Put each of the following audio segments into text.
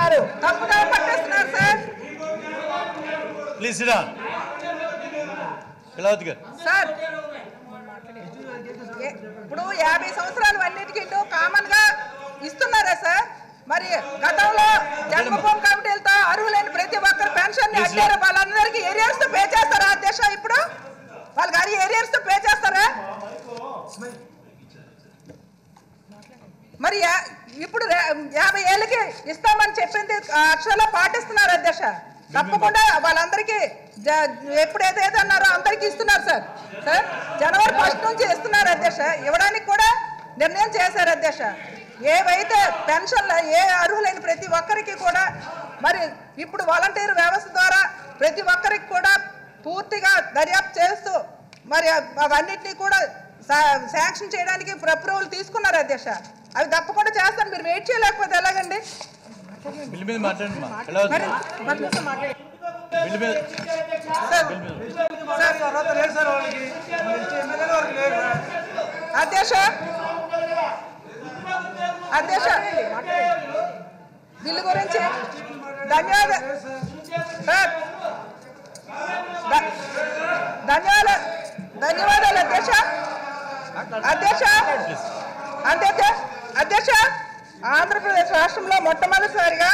పట్టేస్తున్నారు తప్పుగా పట్టేస్తున్నారు sir please సిడా కళావతి గారు సార్ ఏ- ఇప్పుడు యాభై సంవత్సరాలు అన్నిటికీ కామన్ గా ఇస్తున్నారా సార్ మరి గతంలో జన్మభూమి కమిటీలతో అర్హులైన ప్రతి ఒక్కరు పెన్షన్ ని Please, అడిగారు వాళ్ళందరికీ ఏరియర్స్ తో పే చేస్తారా అధ్యక్ష ఇప్పుడు వాళ్ళకి అది ఏరియర్స్ తో పే చేస్తారా మరి యా- ఇప్పుడు రే- యాభై ఏళ్ళకి ఇస్తామని చెప్పింది అక్షరాలు పాటిస్తున్నారు అధ్యక్ష తప్పకుండా వాళ్ళందరికీ జ- ఎప్పుడు ఏదైతే అన్నారో అందరికీ ఇస్తున్నారు సార్ సార్ జనవరి ఫస్ట్ నుంచి ఇస్తున్నారు అధ్యక్ష ఇవ్వడానికి కూడా నిర్ణయం చేశారు అధ్యక్ష ఏవైతే పెన్షన్లు ఏ అర్హులైన ప్రతి ఒక్కరికి కూడా మరి ఇప్పుడు వాలంటీర్ వ్యవస్థ ద్వారా ప్రతి ఒక్కరికి కూడా పూర్తిగా దర్యాప్తు చేస్తూ మరి అవన్నిటినీ కూడా శా- శాంక్షన్ చేయడానికి అప్రూవల్ తీసుకున్నారు అధ్యక్ష అవి తప్పకుండా చేస్తాను మీరు వెయిట్ చేయలేకపోతే ఎలాగండి బిల్లు మీద మాట్లాడండి మా కళావతి మరి గారు. మరి కోసం మాట్లాడండి. బిల్లు మీద సార్ బిల్లు మీద సార్ అర్హత లేదు సార్ వాళ్ళకి మన ఇచ్చే ఎమ్మెల్యేలు వాళ్ళకి లేదు అధ్యక్ష అధ్యక్ష బిల్లు గురించి ధన్యవాద సార్ ధ- ధన్యవాదాలు ధన్యవాదాలు అధ్యక్ష అధ్యక్ష అధ్యక్ష అధ్యక్ష ఆంధ్రప్రదేశ్ రాష్ట్రంలో మొట్టమొదటిసారిగా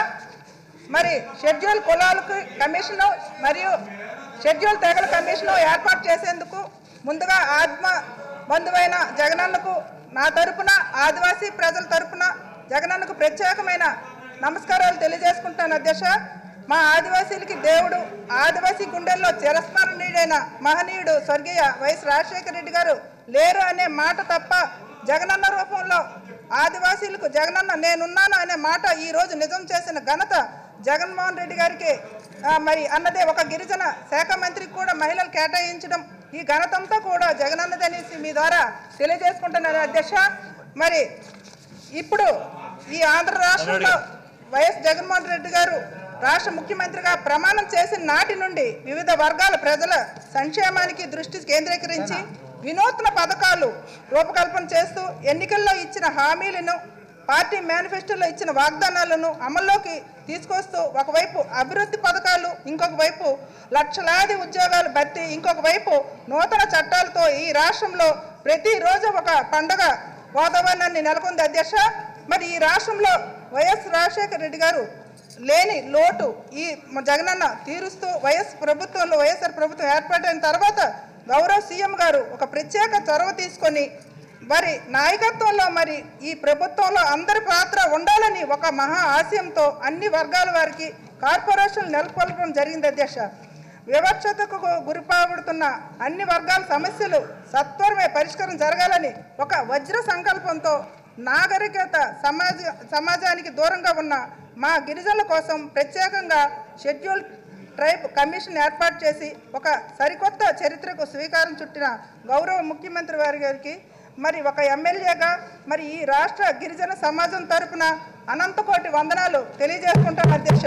మరి షెడ్యూల్ కులాలకు కమిషను మరియు షెడ్యూల్ తెగల కమిషను ఏర్పాటు చేసేందుకు ముందుగా ఆత్మ బంధువైన జగనన్నకు నా తరపున ఆదివాసీ ప్రజల తరపున జగనన్నకు ప్రత్యేకమైన నమస్కారాలు తెలియజేసుకుంటాను అధ్యక్ష మా ఆదివాసీలకి దేవుడు ఆదివాసీ గుండెల్లో చిరస్మరణీయుడైన మహనీయుడు స్వర్గీయ వైఎస్ రాజశేఖర రెడ్డి గారు లేరు అనే మాట తప్ప జగనన్న రూపంలో ఆదివాసీలకు జగనన్న నేనున్నాను అనే మాట ఈ రోజు నిజం చేసిన ఘనత జగన్మోహన్ రెడ్డి గారికి ఆ, మరి అన్నదే ఒక గిరిజన శాఖ మంత్రికి కూడా మహిళలు కేటాయించడం ఈ ఘనతంతా కూడా జగనన్నదనేసి మీ ద్వారా తెలియజేసుకుంటున్నాను అధ్యక్ష మరి ఇప్పుడు ఈ ఆంధ్ర రాష్ట్రంలో వైఎస్ జగన్మోహన్ రెడ్డి గారు రాష్ట్ర ముఖ్యమంత్రిగా ప్రమాణం చేసిన నాటి నుండి వివిధ వర్గాల ప్రజల సంక్షేమానికి దృష్టి కేంద్రీకరించి వినూత్న పథకాలు రూపకల్పన చేస్తూ ఎన్నికల్లో ఇచ్చిన హామీలను పార్టీ మేనిఫెస్టోలో ఇచ్చిన వాగ్దానాలను అమల్లోకి తీసుకొస్తూ ఒకవైపు అభివృద్ధి పథకాలు ఇంకొక వైపు లక్షలాది ఉద్యోగాలు భర్తీ ఇంకొక వైపు నూతన చట్టాలతో ఈ రాష్ట్రంలో ప్రతిరోజు ఒక పండగ వాతావరణాన్ని నెలకొంది అధ్యక్ష మరి ఈ రాష్ట్రంలో వైఎస్ రాజశేఖర రెడ్డి గారు లేని లోటు ఈ మ- జగనన్న తీరుస్తూ వైఎస్ ప్రభుత్వంలో వైఎస్ఆర్ ప్రభుత్వం ఏర్పాటైన తర్వాత గౌరవ సీఎం గారు ఒక ప్రత్యేక చొరవ తీసుకొని మరి నాయకత్వంలో మరి ఈ ప్రభుత్వంలో అందరి పాత్ర ఉండాలని ఒక మహా ఆశయంతో అన్ని వర్గాల వారికి కార్పొరేషన్లు నెలకొల్పడం జరిగింది అధ్యక్ష వివక్షతకు గురిపడుతున్న అన్ని వర్గాల సమస్యలు సత్వరమే పరిష్కారం జరగాలని ఒక వజ్ర సంకల్పంతో నాగరికత సమాజ సమాజానికి దూరంగా ఉన్న మా గిరిజనుల కోసం ప్రత్యేకంగా షెడ్యూల్ ట్రైబ్ కమిషన్ ఏర్పాటు చేసి ఒక సరికొత్త చరిత్రకు శ్రీకారం చుట్టిన గౌరవ ముఖ్యమంత్రి వారి గారికి మరి ఒక ఎమ్మెల్యేగా మరి ఈ రాష్ట్ర గిరిజన సమాజం తరపున అనంతకోటి వందనాలు తెలియజేసుకుంటాం అధ్యక్ష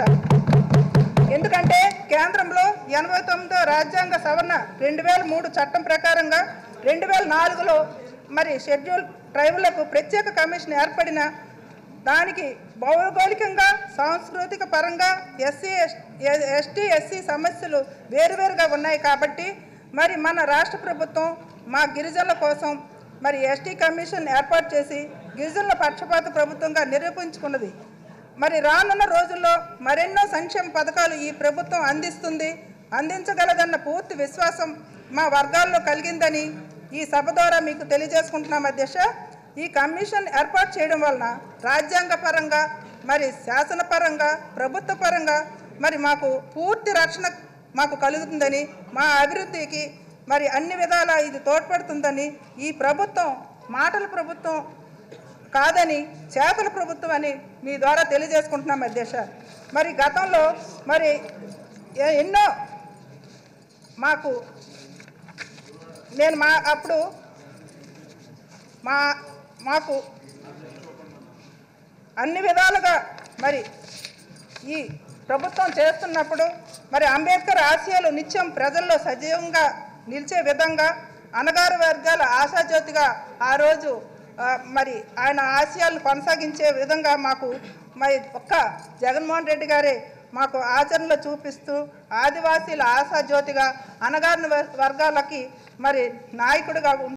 ఎందుకంటే కేంద్రంలో ఎనభై తొమ్మిదో రాజ్యాంగ సవరణ రెండు వేల మూడు చట్టం ప్రకారంగా రెండు వేల నాలుగులో మరి షెడ్యూల్ ట్రైబులకు ప్రత్యేక కమిషన్ ఏర్పడిన దానికి భౌగోళికంగా సాంస్కృతిక పరంగా ఎస్సీ ఎస్టీ ఎస్సీ సమస్యలు వేరువేరుగా ఉన్నాయి కాబట్టి మరి మన రాష్ట్ర ప్రభుత్వం మా గిరిజనుల కోసం మరి ఎస్టీ కమిషన్ ఏర్పాటు చేసి గిరిజనుల పక్షపాత ప్రభుత్వంగా నిరూపించుకున్నది మరి రానున్న రోజుల్లో మరెన్నో సంక్షేమ పథకాలు ఈ ప్రభుత్వం అందిస్తుంది అందించగలదన్న పూర్తి విశ్వాసం మా వర్గాల్లో కలిగిందని ఈ సభ ద్వారా మీకు తెలియజేసుకుంటున్నాం అధ్యక్ష ఈ కమిషన్ ఏర్పాటు చేయడం వలన రాజ్యాంగ పరంగా మరి శాసనపరంగా ప్రభుత్వ పరంగా మరి మాకు పూర్తి రక్షణ మాకు కలుగుతుందని మా అభివృద్ధికి మరి అన్ని విధాల ఇది తోడ్పడుతుందని ఈ ప్రభుత్వం మాటల ప్రభుత్వం కాదని చేతల ప్రభుత్వం అని మీ ద్వారా తెలియజేసుకుంటున్నాం అధ్యక్ష మరి గతంలో మరి ఎ- ఎన్నో మాకు నేను మా అప్పుడు మా మాకు అన్ని విధాలుగా మరి ఈ ప్రభుత్వం చేస్తున్నప్పుడు మరి అంబేద్కర్ ఆశయాలు నిత్యం ప్రజల్లో సజీవంగా నిలిచే విధంగా అనగారు వర్గాల ఆశాజ్యోతిగా ఆ రోజు ఆ, మరి ఆయన ఆశయాలను కొనసాగించే విధంగా మాకు మరి ఒక్క జగన్మోహన్ రెడ్డి గారే మాకు ఆచరణలో చూపిస్తూ ఆదివాసీల ఆశాజ్యోతిగా అనగారిన వర్గాలకి మరి నాయకుడిగా